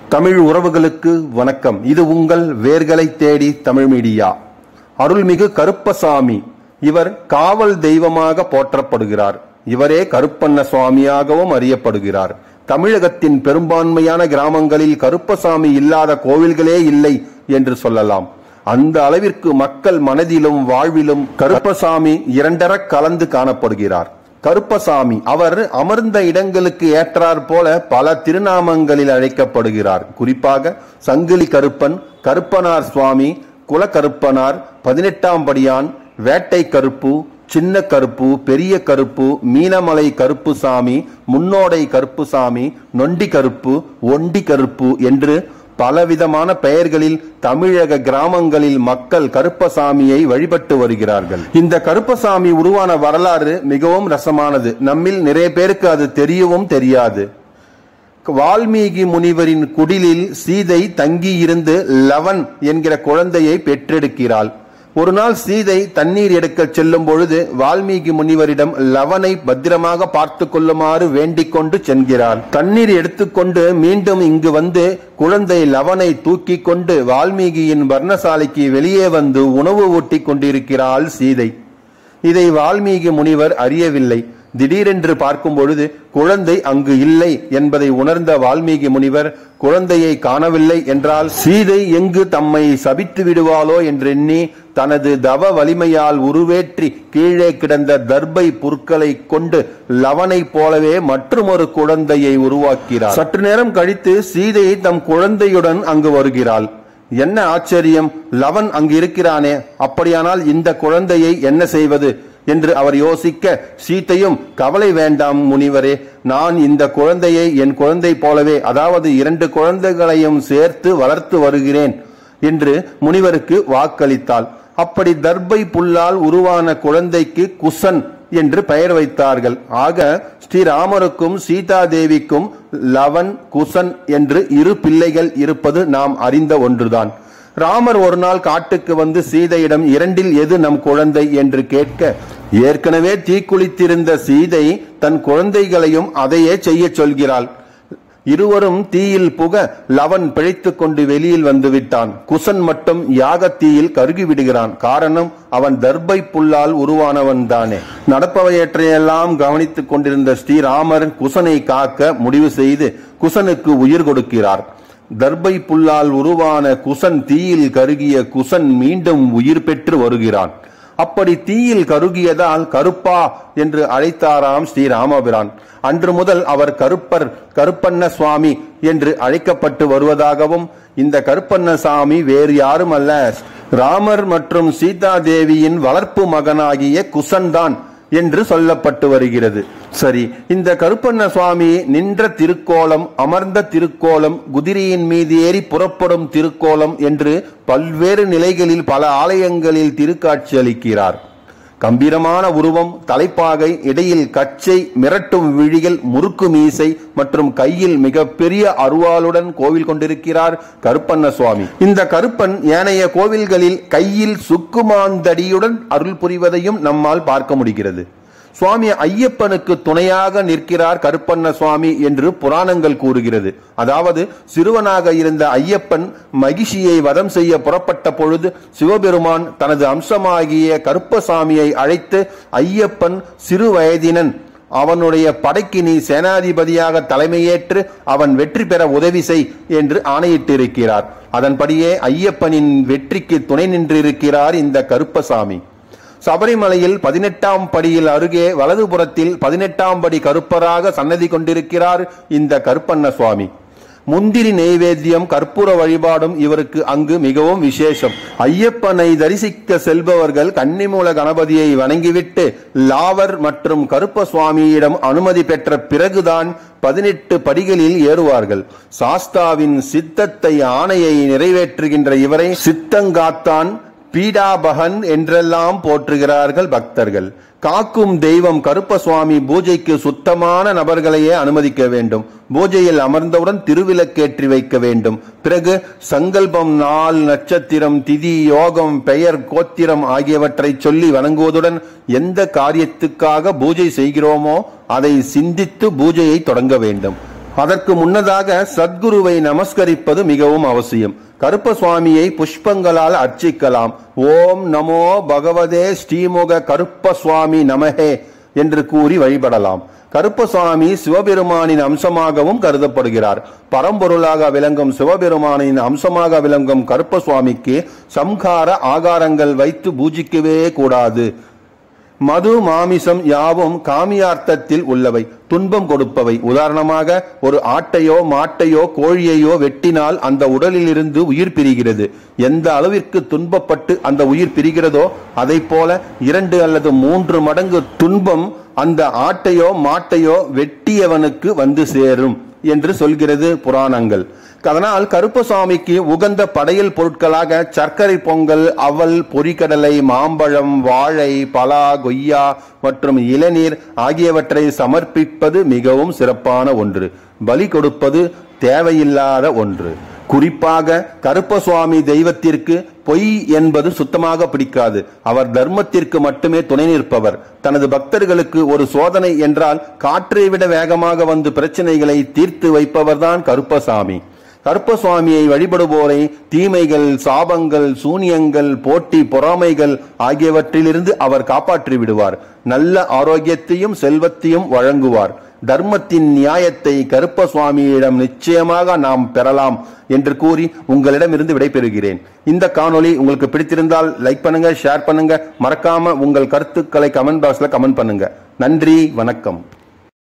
தமிழ் உறவுகளுக்கு வணக்கம் இது உங்கள் வேர்களை தேடி தமிழ் மீடியா அருள்மிகு கருப்பசாமி இவர் காவல் தெய்வமாக போற்றப்படுகிறார் இவரே கருப்பண்ண சுவாமியாகவும் அறியப்படுகிறார் தமிழகத்தின் பெரும்பான்மையான கிராமங்களில் கருப்பசாமி இல்லாத கோவில்களே இல்லை என்று சொல்லலாம் அந்த அளவிற்கு மக்கள் மனதிலும் வாழ்விலும் கருப்பசாமி இரண்டரக் கலந்து காணப்படுகிறார் கருப்பசாமி அவர் அமர்ந்த இடங்களுக்கு ஏற்றாற் போல பல திருநாமங்களில் அழைக்கப்படுகிறார் குறிப்பாக சங்கிலி கருப்பன் கருப்பனார் சுவாமி குலக்கருப்பனார் பதினெட்டாம் படியான் வேட்டை கருப்பு சின்ன கருப்பு பெரிய கருப்பு மீனமலை கருப்புசாமி முன்னோடை கருப்புசாமி நொண்டி கருப்பு ஒண்டி கருப்பு என்று பலவிதமான பெயர்களில் தமிழக கிராமங்களில் மக்கள் கருப்பசாமியை வழிபட்டு வருகிறார்கள் இந்த கருப்பசாமி உருவான வரலாறு மிகவும் ரசமானது நம்மில் நிறைய பேருக்கு அது தெரியவும் தெரியாது வால்மீகி முனிவரின் குடிலில் சீதை தங்கியிருந்து லவன் என்கிற குழந்தையை பெற்றெடுக்கிறாள் ஒரு நாள் சீதை தண்ணீர் எடுக்க செல்லும் பொழுது வால்மீகி முனிவரிடம் லவனை பத்திரமாக பார்த்து கொள்ளுமாறு வேண்டிக் கொண்டு செல்கிறாள் தண்ணீர் எடுத்துக்கொண்டு மீண்டும் இங்கு வந்து குழந்தை லவனை தூக்கி கொண்டு வால்மீகியின் வர்ணசாலைக்கு வெளியே வந்து உணவு ஊட்டிக் கொண்டிருக்கிறாள் சீதை இதை வால்மீகி முனிவர் அறியவில்லை திடீரென்று பார்க்கும் பொழுது குழந்தை அங்கு இல்லை என்பதை உணர்ந்த வால்மீகி முனிவர் குழந்தையை காணவில்லை என்றால் சீதை எங்கு தம்மை சபித்து விடுவாளோ என்றெண்ணி தனது தவ வலிமையால் உருவேற்றி கீழே கிடந்த தர்பை புற்களை கொண்டு லவனை போலவே மற்றொரு குழந்தையை உருவாக்கிறார் சற்று நேரம் கழித்து சீதை தம் குழந்தையுடன் அங்கு வருகிறாள் என்ன ஆச்சரியம் லவன் அங்கு இருக்கிறானே அப்படியானால் இந்த குழந்தையை என்ன செய்வது என்று அவர் யோசிக்க சீத்தையும் கவலை வேண்டாம் முனிவரே நான் இந்த குழந்தையை என் குழந்தை போலவே அதாவது இரண்டு குழந்தைகளையும் சேர்த்து வளர்த்து வருகிறேன் என்று முனிவருக்கு வாக்களித்தாள் அப்படி தர்பை புல்லால் உருவான குழந்தைக்கு குசன் என்று பெயர் வைத்தார்கள் ஆக ஸ்ரீராமருக்கும் சீதா தேவிக்கும் லவன் குசன் என்று இரு பிள்ளைகள் இருப்பது நாம் அறிந்த ஒன்றுதான் ராமர் ஒரு நாள் காட்டுக்கு வந்து சீதையிடம் இரண்டில் எது நம் குழந்தை என்று கேட்க ஏற்கனவே தீக்குளித்திருந்த சீதை தன் குழந்தைகளையும் அதையே செய்ய சொல்கிறாள் இருவரும் தீயில் புக லவன் பிழைத்துக் கொண்டு வெளியில் வந்து விட்டான் குசன் மட்டும் யாக தீயில் கருகி விடுகிறான் காரணம் அவன் தர்பை புல்லால் உருவானவன் தானே நடப்பவையற்றையெல்லாம் கவனித்துக் கொண்டிருந்த ஸ்ரீராமர் குசனை காக்க முடிவு செய்து குசனுக்கு உயிர் கொடுக்கிறார் தர்பை புல்லால் உருவான குசன் தீயில் கருகிய குசன் மீண்டும் உயிர் பெற்று வருகிறான் அப்படி தீயில் கருகியதால் கருப்பா என்று அழைத்தாராம் ஸ்ரீராமபிரான் அன்று முதல் அவர் கருப்பர் கருப்பண்ண சுவாமி என்று அழைக்கப்பட்டு வருவதாகவும் இந்த கருப்பண்ண சாமி வேறு யாரும் அல்ல ராமர் மற்றும் சீதா தேவியின் வளர்ப்பு மகனாகிய குசன்தான் என்று சொல்லப்பட்டு வருகிறது சரி இந்த கருப்பண்ண சுவாமி நின்ற திருக்கோலம் அமர்ந்த திருக்கோலம் குதிரையின் மீது ஏறி புறப்படும் திருக்கோலம் என்று பல்வேறு நிலைகளில் பல ஆலயங்களில் திருக்காட்சி அளிக்கிறார் கம்பீரமான உருவம் தலைப்பாகை இடையில் கச்சை மிரட்டும் விழிகள் முறுக்கு மீசை மற்றும் கையில் மிகப்பெரிய அருவாளுடன் கோவில் கொண்டிருக்கிறார் கருப்பண்ண சுவாமி இந்த கருப்பன் ஏனைய கோவில்களில் கையில் சுக்குமாந்தடியுடன் அருள் புரிவதையும் நம்மால் பார்க்க முடிகிறது சுவாமி ஐயப்பனுக்கு துணையாக நிற்கிறார் கருப்பண்ண சுவாமி என்று புராணங்கள் கூறுகிறது அதாவது சிறுவனாக இருந்த ஐயப்பன் மகிஷியை வதம் செய்ய புறப்பட்ட பொழுது சிவபெருமான் தனது அம்சமாகிய கருப்பசாமியை அழைத்து ஐயப்பன் சிறு வயதினன் அவனுடைய படைக்கு நீ சேனாதிபதியாக தலைமையேற்று அவன் வெற்றி பெற உதவி செய் என்று ஆணையிட்டிருக்கிறார் அதன்படியே ஐயப்பனின் வெற்றிக்கு துணை நின்றிருக்கிறார் இந்த கருப்பசாமி சபரிமலையில் பதினெட்டாம் படியில் அருகே வலதுபுறத்தில் பதினெட்டாம் படி கருப்பராக சன்னதி கொண்டிருக்கிறார் இந்த கருப்பண்ண சுவாமி முந்திரி நெய்வேத்தியம் கற்பூர வழிபாடும் இவருக்கு அங்கு மிகவும் விசேஷம் ஐயப்பனை தரிசிக்க செல்பவர்கள் கன்னிமூல கணபதியை வணங்கிவிட்டு லாவர் மற்றும் கருப்ப சுவாமியிடம் அனுமதி பெற்ற பிறகுதான் பதினெட்டு படிகளில் ஏறுவார்கள் சாஸ்தாவின் சித்தத்தை ஆணையை நிறைவேற்றுகின்ற இவரை சித்தங்காத்தான் பீடாபகன் என்றெல்லாம் போற்றுகிறார்கள் பக்தர்கள் காக்கும் தெய்வம் கருப்பசுவாமி பூஜைக்கு சுத்தமான நபர்களையே அனுமதிக்க வேண்டும் பூஜையில் அமர்ந்தவுடன் திருவிளக்கேற்றி வைக்க வேண்டும் பிறகு சங்கல்பம் நாள் நட்சத்திரம் திதி யோகம் பெயர் கோத்திரம் ஆகியவற்றை சொல்லி வணங்குவதுடன் எந்த காரியத்துக்காக பூஜை செய்கிறோமோ அதை சிந்தித்து பூஜையை தொடங்க வேண்டும் அதற்கு முன்னதாக சத்குருவை நமஸ்கரிப்பது மிகவும் அவசியம் கருப்பசுவாமியை புஷ்பங்களால் அர்ச்சிக்கலாம் ஓம் நமோ பகவதே ஸ்ரீமுக கருப்பசுவாமி நமஹே என்று கூறி வழிபடலாம் கருப்பசுவாமி சிவபெருமானின் அம்சமாகவும் கருதப்படுகிறார் பரம்பொருளாக விளங்கும் சிவபெருமானின் அம்சமாக விளங்கும் கருப்பசுவாமிக்கு சம்கார ஆகாரங்கள் வைத்து பூஜிக்கவே கூடாது மது மாமிசம் யாவும் காமியார்த்தத்தில் உள்ளவை துன்பம் கொடுப்பவை உதாரணமாக ஒரு ஆட்டையோ மாட்டையோ கோழியையோ வெட்டினால் அந்த உடலிலிருந்து உயிர் பிரிகிறது எந்த அளவிற்கு துன்பப்பட்டு அந்த உயிர் பிரிகிறதோ அதை போல இரண்டு அல்லது மூன்று மடங்கு துன்பம் அந்த ஆட்டையோ மாட்டையோ வெட்டியவனுக்கு வந்து சேரும் என்று சொல்கிறது புராணங்கள் அதனால் கருப்பசாமிக்கு உகந்த படையல் பொருட்களாக சர்க்கரை பொங்கல் அவல் பொரிக்கடலை மாம்பழம் வாழை பலா கொய்யா மற்றும் இளநீர் ஆகியவற்றை சமர்ப்பிப்பது மிகவும் சிறப்பான ஒன்று பலி கொடுப்பது தேவையில்லாத ஒன்று குறிப்பாக கருப்பசுவாமி தெய்வத்திற்கு பொய் என்பது சுத்தமாக பிடிக்காது அவர் தர்மத்திற்கு மட்டுமே துணை நிற்பவர் தனது பக்தர்களுக்கு ஒரு சோதனை என்றால் காற்றை விட வேகமாக வந்து பிரச்சனைகளை தீர்த்து வைப்பவர்தான் கருப்பசாமி கருப்பசுவாமியை வழிபடுவோரை தீமைகள் சாபங்கள் சூனியங்கள் போட்டி பொறாமைகள் ஆகியவற்றிலிருந்து அவர் காப்பாற்றி விடுவார் நல்ல ஆரோக்கியத்தையும் செல்வத்தையும் வழங்குவார் தர்மத்தின் நியாயத்தை கருப்பசுவாமியிடம் நிச்சயமாக நாம் பெறலாம் என்று கூறி உங்களிடமிருந்து விடைபெறுகிறேன் இந்த காணொளி உங்களுக்கு பிடித்திருந்தால் லைக் பண்ணுங்க ஷேர் பண்ணுங்க மறக்காம உங்கள் கருத்துக்களை கமெண்ட் பாக்ஸ்ல கமெண்ட் பண்ணுங்க நன்றி வணக்கம்